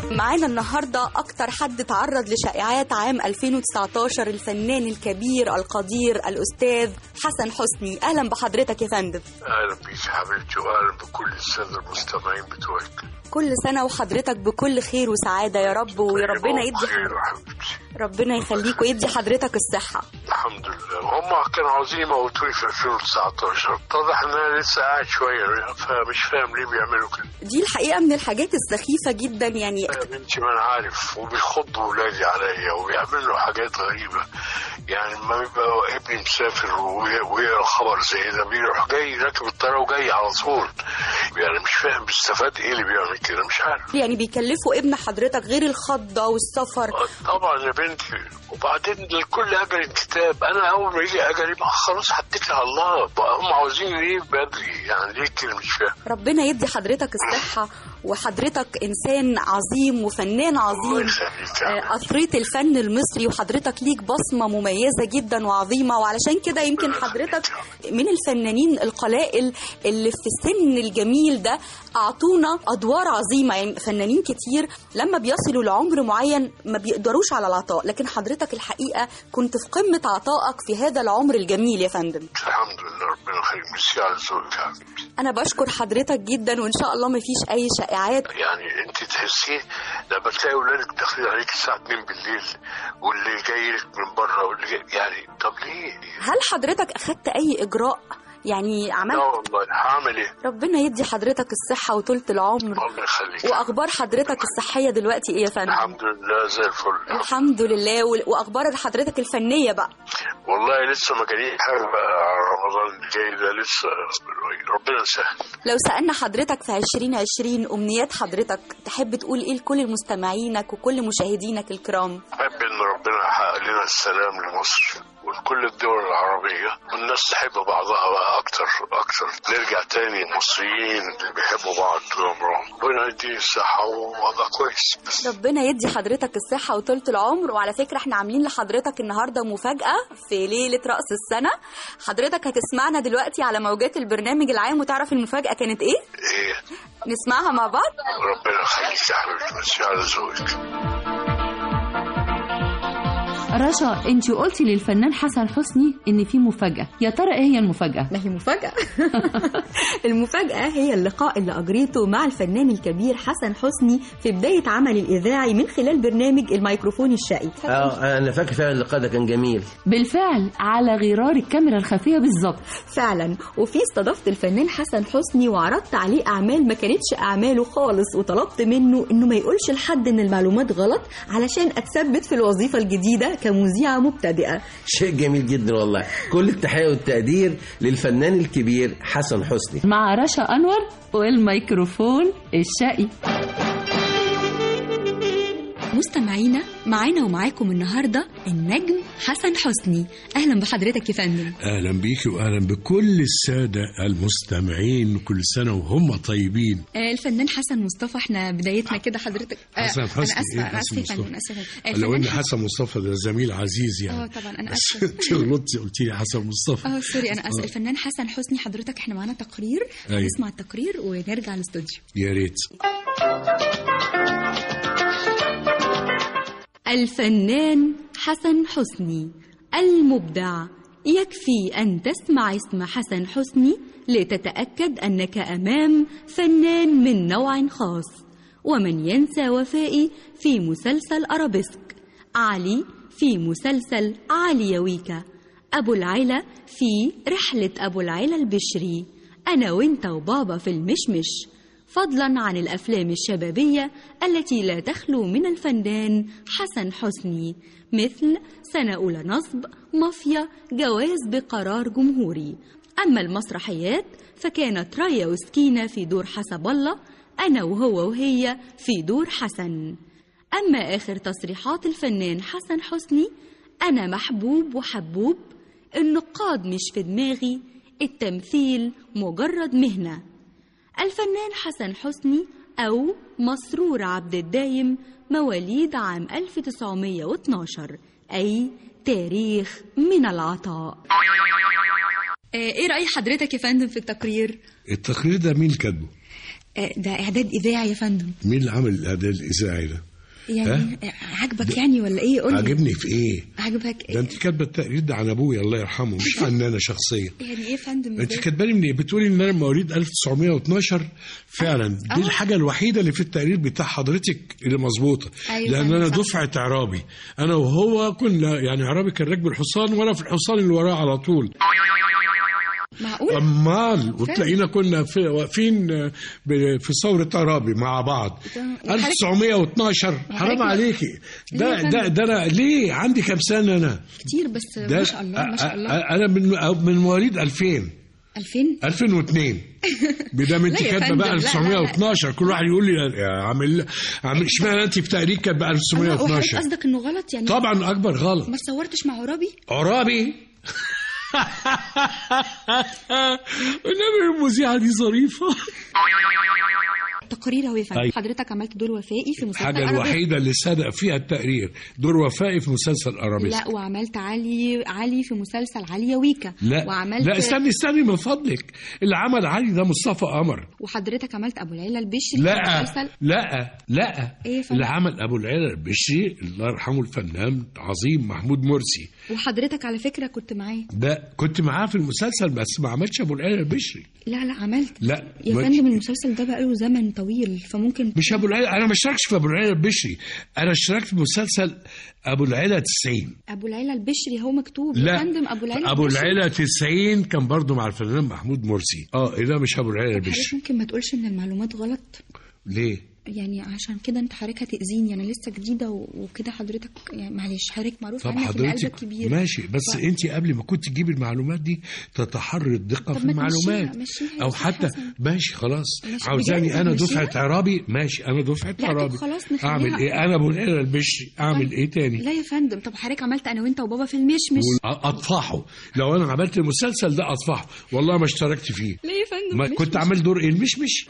معانا النهارده اكتر حد تعرض لشائعات عام 2019 الفنان الكبير القدير الاستاذ حسن حسني اهلا بحضرتك يا فندم اهلا بيك يا حبيبتي واهلا بكل الساده المستمعين بتوعك كل سنه وحضرتك بكل خير وسعاده يا رب وربنا يدي خير يا حبيبتي ربنا يخليك ويدي حضرتك الصحه الحمد لله هم كانوا عاوزين يموتوني في 2019 اتضح ان انا لسه قاعد شويه فمش فاهم ليه بيعملوا كده دي الحقيقه من الحاجات السخيفه جدا يعني يا بنتي ما انا عارف وبيخضوا ولادي عليا وبيعملوا حاجات غريبه يعني لما بيبقى ابني مسافر وي- ويقرا خبر زي ده بيروح جاي راكب الطياره وجاي على طول يعني مش فاهم بيستفاد ايه اللي بيعمل كده مش عارف يعني بيكلفوا ابن حضرتك غير الخضه والسفر طبعا يا بنتي وبعدين لكل اجل كتاب انا اول ما يجي اجلي بقى خلاص هتكل على الله بقى هم عاوزين ايه بدري يعني ليه كده مش فاهم ربنا يدي حضرتك الصحه وحضرتك انسان عظيم وفنان عظيم آه، اثريت الفن المصري وحضرتك ليك بصمه مميزه جدا وعظيمه وعلشان كده يمكن حضرتك من الفنانين القلائل اللي في السن الجميل ده اعطونا ادوار عظيمه يعني فنانين كتير لما بيصلوا لعمر معين ما بيقدروش على العطاء لكن حضرتك الحقيقه كنت في قمه عطائك في هذا العمر الجميل يا فندم الحمد لله ربنا يخليك ميرسي على ذوقك يا حبيبتي انا بشكر حضرتك جدا وان شاء الله ما فيش اي شائعات يعني انت تحسيه لما تلاقي اولادك داخلين عليك الساعه 2 بالليل واللي جاي لك من بره واللي جاي يعني طب ليه؟ هل حضرتك اخدت اي اجراء يعني لا عملت والله هعمل ايه؟ ربنا يدي حضرتك الصحة وطولة العمر الله يخليك وأخبار حضرتك الصحية دلوقتي إيه يا فندم؟ الحمد لله زي الفل الحمد لله وال- وأخبار حضرتك الفنية بقى والله لسه ما جاليش حاجه بقى على رمضان الجاي ده لسه ربنا يسهل لو سألنا حضرتك في 2020 أمنيات حضرتك تحب تقول إيه لكل مستمعينك وكل مشاهدينك الكرام؟ أحب إن ربنا يحقق لنا السلام لمصر ولكل الدول العربية والناس تحب بعضها بقى أكتر أكتر نرجع تاني مصريين اللي بيحبوا بعض طول عمرهم ربنا يديني الصحة وأبقى كويس ربنا يدي حضرتك الصحة وطولة العمر وعلى فكرة احنا عاملين لحضرتك النهاردة مفاجأة في ليلة رأس السنة حضرتك هتسمعنا دلوقتي على موجات البرنامج العام وتعرف المفاجأة كانت ايه؟ إيه نسمعها مع بعض؟ ربنا يخليك يا حبيبتي ميرسي على ذوقك رشا انت قلتي للفنان حسن حسني ان في مفاجاه يا ترى ايه هي المفاجاه ما هي مفاجأة المفاجأة هي اللقاء اللي أجريته مع الفنان الكبير حسن حسني في بداية عمل الإذاعي من خلال برنامج الميكروفون الشقي اه انا فاكر فعلا اللقاء ده كان جميل بالفعل على غرار الكاميرا الخفيه بالظبط فعلا وفي استضفت الفنان حسن حسني وعرضت عليه أعمال ما كانتش أعماله خالص وطلبت منه إنه ما يقولش لحد إن المعلومات غلط علشان أتثبت في الوظيفة الجديدة كمذيعة مبتدئة شيء جميل جدا والله كل التحية والتقدير للفنان الكبير حسن حسني مع رشا انور والميكروفون الشقي مستمعينا معانا ومعاكم النهارده النجم حسن حسني اهلا بحضرتك يا فندم اهلا بيك واهلا بكل الساده المستمعين كل سنه وهم طيبين آه، الفنان حسن مصطفى احنا بدايتنا كده حضرتك آه، حسن حسني انا اسفه إيه انا حسن اسفه يا فندم مصطفى؟ انا اسفه يا فندم. آه، لو ان الفنان حسن مصطفى ده زميل عزيز يعني اه طبعا انا بس اسفه انت غلطتي قلت لي حسن مصطفى اه سوري انا اسفه آه. الفنان حسن حسني حضرتك احنا معانا تقرير أيوة. نسمع التقرير ونرجع الاستوديو يا ريت الفنان حسن حسني المبدع يكفي أن تسمع اسم حسن حسني لتتأكد أنك أمام فنان من نوع خاص ومن ينسى وفائي في مسلسل أرابيسك علي في مسلسل علي يويكا أبو العلا في رحلة أبو العلا البشري أنا وإنت وبابا في المشمش فضلا عن الافلام الشبابيه التي لا تخلو من الفنان حسن حسني مثل سنه اولى نصب مافيا جواز بقرار جمهوري اما المسرحيات فكانت رايا وسكينه في دور حسب الله انا وهو وهي في دور حسن اما اخر تصريحات الفنان حسن حسني انا محبوب وحبوب النقاد مش في دماغي التمثيل مجرد مهنه الفنان حسن حسني أو مسرور عبد الدايم مواليد عام 1912 أي تاريخ من العطاء ايه رأي حضرتك يا فندم في التقرير؟ التقرير ده مين كاتبه؟ آه، ده اعداد اذاعي يا فندم مين اللي عمل الاعداد الاذاعي ده يعني آه، عاجبك يعني ولا ايه قول لي عاجبني في ايه عاجبك ده انت كاتبه التقرير ده عن ابويا الله يرحمه مش عن انا شخصيا يعني ايه يا فندم انت إزاي؟ كاتبالي من ايه بتقولي ان انا مواليد 1912 فعلا دي آه. الحاجه الوحيده اللي في التقرير بتاع حضرتك اللي مظبوطه أيوة لان فعلا انا صح. دفعه اعرابي انا وهو كنا يعني اعرابي كان راكب الحصان وانا في الحصان اللي وراه على طول معقول امال وتلاقينا كنا في واقفين آه، ب- في ثوره عرابي مع بعض ده- 1912 حرام عليكي ده ليه يا ده فندم؟ ده انا ليه عندي كام سنه انا كتير بس ده ما شاء الله ما شاء الله أ- أ- انا من من مواليد 2000 2000 2002 بدام انت لا يا كاتبه فندم، بقى لا، لا، لا. 1912 كل واحد يقول لي يا عامل عامل اشمعنى انت في تقرير كاتبه وحضرتك 1912 قصدك انه غلط يعني طبعا اكبر غلط ما صورتش مع عرابي عرابي انما المذيعه دي ظريفه تقرير اهو يا فندم أيوة. حضرتك عملت دور وفائي في مسلسل الحاجه أرابيسك. الوحيده اللي صدق فيها التقرير دور وفائي في مسلسل ارابيسك لا وعملت علي علي في مسلسل علي ويكا لا وعملت لا استني استني من فضلك اللي عمل علي ده مصطفى قمر وحضرتك عملت ابو العيله البشري في لا مسلسل لا لا إيه يا فندم؟ اللي عمل ابو العيله البشري الله يرحمه الفنان عظيم محمود مرسي وحضرتك على فكره كنت معاه ده كنت معاه في المسلسل بس ما عملش ابو العيله البشري لا لا عملت لا يا ما- فندم المسلسل ده بقاله زمن طويل فممكن مش ابو العيله انا ما اشتركتش في ابو العيله البشري انا اشتركت في مسلسل ابو العيله 90 ابو العيله البشري هو مكتوب يا لا فندم ابو العيله ابو البشري. العيله 90 كان برضو مع الفنان محمود مرسي اه إيه ده مش ابو العيله حضرتك البشري ممكن ما تقولش ان المعلومات غلط ليه يعني عشان كده انت حضرتك هتأذيني انا لسه جديده و- وكده حضرتك يعني معلش حضرتك معروف طب عنك ان حضرتك قلبك كبير ماشي بس ف- انت قبل ما كنت تجيبي المعلومات دي تتحري الدقه طب في ما المعلومات تمشيها- مشيها يا او أستاذ حتى حسن. ماشي خلاص ماشي، عاوزاني بجد انا نمشيها؟ دفعه عرابي ماشي انا دفعه لا، طب عرابي خلاص نخليها- اعمل ايه انا ابو العيله البشري اعمل ايه تاني لا يا فندم طب حضرتك عملت انا وانت وبابا في المشمش اطفحه لو انا عملت المسلسل ده اطفحه والله ما اشتركت فيه لا يا فندم ما مش كنت مش. عامل دور ايه المشمش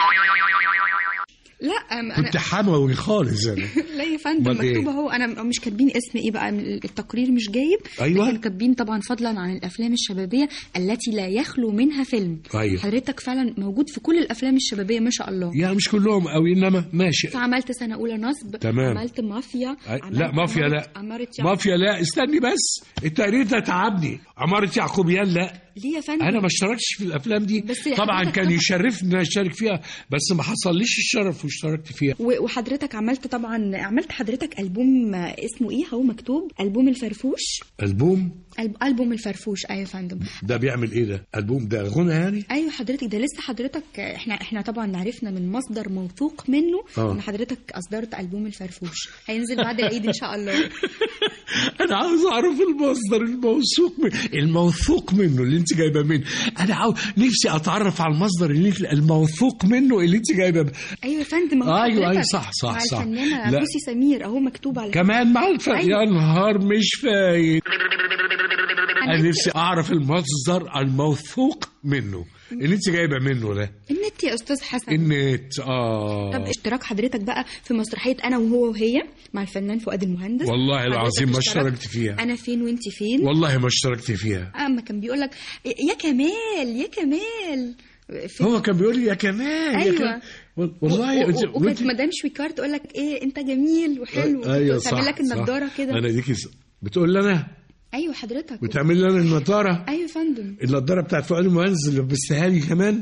لا أم- كنت انا حموي خالص انا لا يا فندم أمال إيه؟ مكتوب اهو انا مش كاتبين اسم ايه بقى التقرير مش جايب أيوة. لكن كاتبين طبعا فضلا عن الافلام الشبابيه التي لا يخلو منها فيلم أيوة. حضرتك فعلا موجود في كل الافلام الشبابيه ما شاء الله يعني مش كلهم قوي انما ماشي فعملت سنه اولى نصب تمام. عملت مافيا أي- عملت لا مافيا عمارة- لا عمارة يعقوب. مافيا لا استني بس التقرير ده تعبني عمارة يعقوبيان لا ليه يا فندم انا ما اشتركتش في الافلام دي بس طبعا حضرتك كان طبعا- يشرفني ان أنا اشترك فيها بس ما حصليش الشرف واشتركت فيها و- وحضرتك عملت طبعا عملت حضرتك البوم آه، اسمه ايه هو مكتوب البوم الفرفوش البوم ألب- البوم الفرفوش ايوه يا فندم ده بيعمل ايه ده البوم ده غنى يعني ايوه حضرتك ده لسه حضرتك احنا احنا طبعا عرفنا من مصدر موثوق منه آه. ان حضرتك اصدرت البوم الفرفوش هينزل بعد العيد ان شاء الله انا عاوز اعرف المصدر الموثوق من الموثوق منه اللي انت جايبه منه انا عاوز نفسي اتعرف على المصدر اللي انت الموثوق منه اللي انت جايبه منه. ايوه يا فندم أهو أيوة، حضرتك أيوة، صح، صح، مع صح. الفنانه لا. بوسي سمير اهو مكتوب على كمان مع الف... أيوة. يا نهار مش فايت انا النت- نفسي اعرف المصدر الموثوق منه اللي انت جايبه منه ده النت يا استاذ حسن النت اه طب اشتراك حضرتك بقى في مسرحيه انا وهو وهي مع الفنان فؤاد المهندس والله حضرتك العظيم ما اشتركت اشتركت فيها انا فين وانت فين والله ما اشتركت فيها اما كان بيقول لك يا كمال يا كمال في هو كان بيقول لي يا كمال يا أيوة. كمال. والله و- و- انت وكانت وانت- مدام شويكار تقول لك ايه انت جميل وحلو ايوه صح تعمل لك النضاره صح. كده انا ديكي س- بتقول لي انا ايوه حضرتك بتعمل لي انا النضاره ايوه يا فندم النضاره بتاعت فؤاد المهندس اللي لبستها لي كمان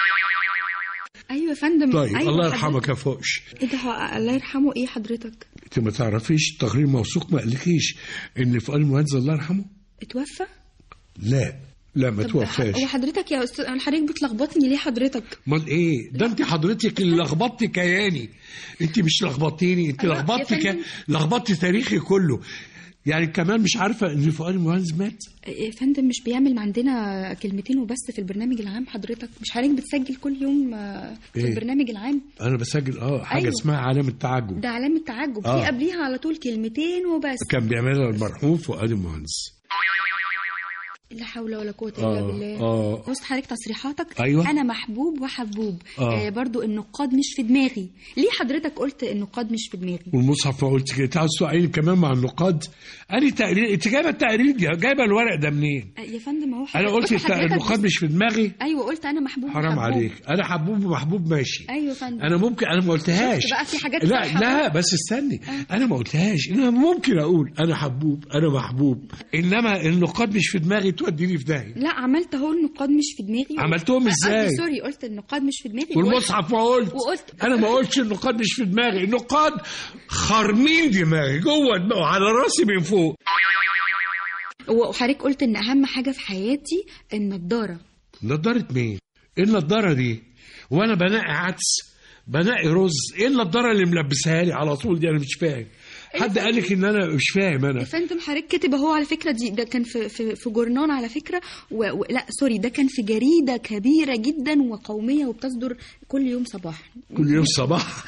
ايوه يا فندم طيب أيوة الله حضرتك. يرحمك يا فوقش ايه ده هو- الله يرحمه ايه حضرتك انت ما تعرفيش تقرير موثوق ما قالكيش ان فؤاد المهندس الله يرحمه اتوفى لا لا ما طب توفاش هو حضرتك يا استاذ أنا حضرتك بتلخبطني ليه حضرتك امال ايه ده انت حضرتك اللي لخبطتي كياني انت مش لخبطتيني انت أيوة، يا لخبطتي ك... فندم. لخبطتي تاريخي كله يعني كمان مش عارفه ان فؤاد المهندس مات يا فندم مش بيعمل عندنا كلمتين وبس في البرنامج العام حضرتك مش حضرتك بتسجل كل يوم آه، في إيه؟ البرنامج العام انا بسجل اه حاجه أيوة. اسمها علامه تعجب ده علامة تعجب آه. في قبليها على طول كلمتين وبس كان بيعملها المرحوم فؤاد المهندس لا حول ولا قوه آه، الا بالله آه. بص حضرتك تصريحاتك أيوة. انا محبوب وحبوب آه. آه برضو النقاد مش في دماغي ليه حضرتك قلت النقاد مش في دماغي والمصحف ما قلت كده انت عاوز توقعيني كمان مع النقاد انا تقرير انت جايبه التقرير دي جايبه الورق ده منين آه، يا فندم هو انا قلت بص الت- حضرتك النقاد بص- مش في دماغي ايوه قلت انا محبوب حرام وحبوب. عليك انا حبوب ومحبوب ماشي ايوه يا فندم انا ممكن انا ما قلتهاش شفت بقى في حاجات لا صح لا بس استني انا ما قلتهاش انا ممكن اقول انا حبوب انا محبوب انما النقاد مش في دماغي توديني في داهيه لا عملت اهو النقاد مش في دماغي عملتهم آه، إزاي؟ قصدي سوري قلت النقاد مش في دماغي والمصحف ما قلت وقلت- انا ما قلتش النقاد مش في دماغي النقاد خارمين دماغي جوه دماغي وعلى راسي من فوق وحضرتك قلت ان اهم حاجه في حياتي النضاره نضاره مين ايه النضاره دي وانا بنقي عدس بنقي رز ايه النضاره اللي ملبسها لي على طول دي انا مش فاهم حد قال لك ان انا مش فاهم انا يا فندم حضرتك كاتب اهو على فكره دي ده كان في في, في جورنان على فكره و... و... لا سوري ده كان في جريده كبيره جدا وقوميه وبتصدر كل يوم صباحا كل يوم صباح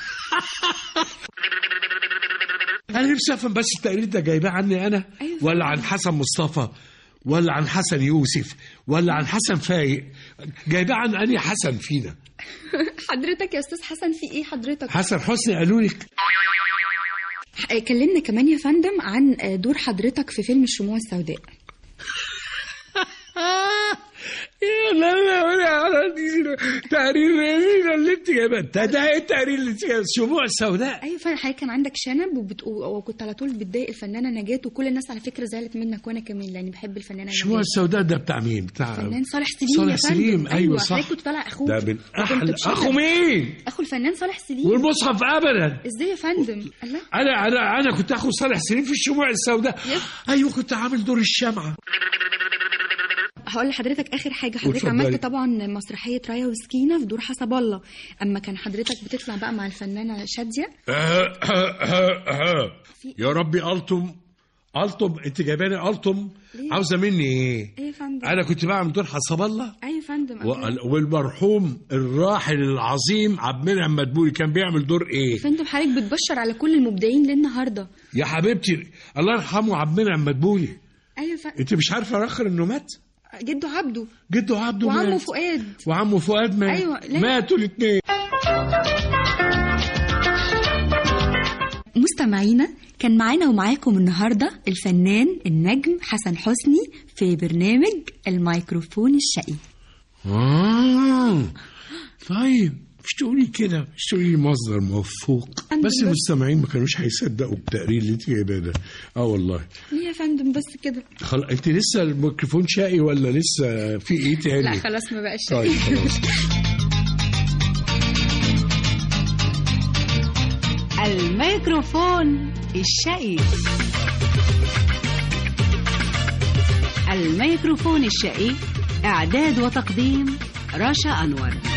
انا نفسي افهم بس التقرير ده جايباه عني انا أيوة. ولا عن حسن مصطفى ولا عن حسن يوسف ولا عن حسن فايق جايباه عن انهي حسن فينا حضرتك يا استاذ حسن في ايه حضرتك حسن حسني قالوا لك آه، كلمنا كمان يا فندم عن آه، دور حضرتك في فيلم الشموع السوداء يا لا لا لا على دي تقرير مين اللي انت جايباه ده ده ايه التقرير اللي انت جايباه الشموع السوداء ايوه فعلا حضرتك كان عندك شنب وبت... وكنت على طول بتضايق الفنانه نجاة وكل الناس على فكره زعلت منك وانا كمان لاني بحب الفنانه الشموع نجاة السوداء ده بتاع مين بتاع الفنان صالح سليم صالح يا فندم. سليم ايوه صح حضرتك كنت طالع اخوه ده من وكنت احلى بشنب. اخو مين اخو الفنان صالح سليم والمصحف ابدا ازاي يا فندم الله انا انا انا كنت اخو صالح سليم في الشموع السوداء ايوه كنت عامل دور الشمعه هقول لحضرتك اخر حاجه حضرتك اتفضلي. عملت طبعا مسرحيه رايه وسكينه في دور حسب الله اما كان حضرتك بتطلع بقى مع الفنانه شاديه يا ربي الطم الطم انت جايباني الطم ليه؟ عاوزه مني ايه ايه يا فندم انا كنت بعمل دور حسب الله ايه يا فندم وال- والمرحوم الراحل العظيم عبد المنعم مدبولي كان بيعمل دور ايه فندم حضرتك بتبشر على كل المبدعين للنهارده يا حبيبتي الله يرحمه عبد المنعم مدبولي ايوه يا فندم انت مش عارفه اخر انه مات جده عبده جده عبده وعمه مات فؤاد وعمه فؤاد مات أيوة، لا. ماتوا الاثنين مستمعينا كان معانا ومعاكم النهارده الفنان النجم حسن حسني في برنامج الميكروفون الشقي آه طيب مش تقولي كده مش تقولي لي مصدر موثوق بس المستمعين ما كانوش هيصدقوا التقرير اللي انت جايباه ده اه والله ليه يا فندم بس كده خل... انت لسه الميكروفون شقي ولا لسه في ايه تاني لا خلاص ما بقاش طيب خلاص الميكروفون الشقي الميكروفون الشقي إعداد وتقديم رشا أنور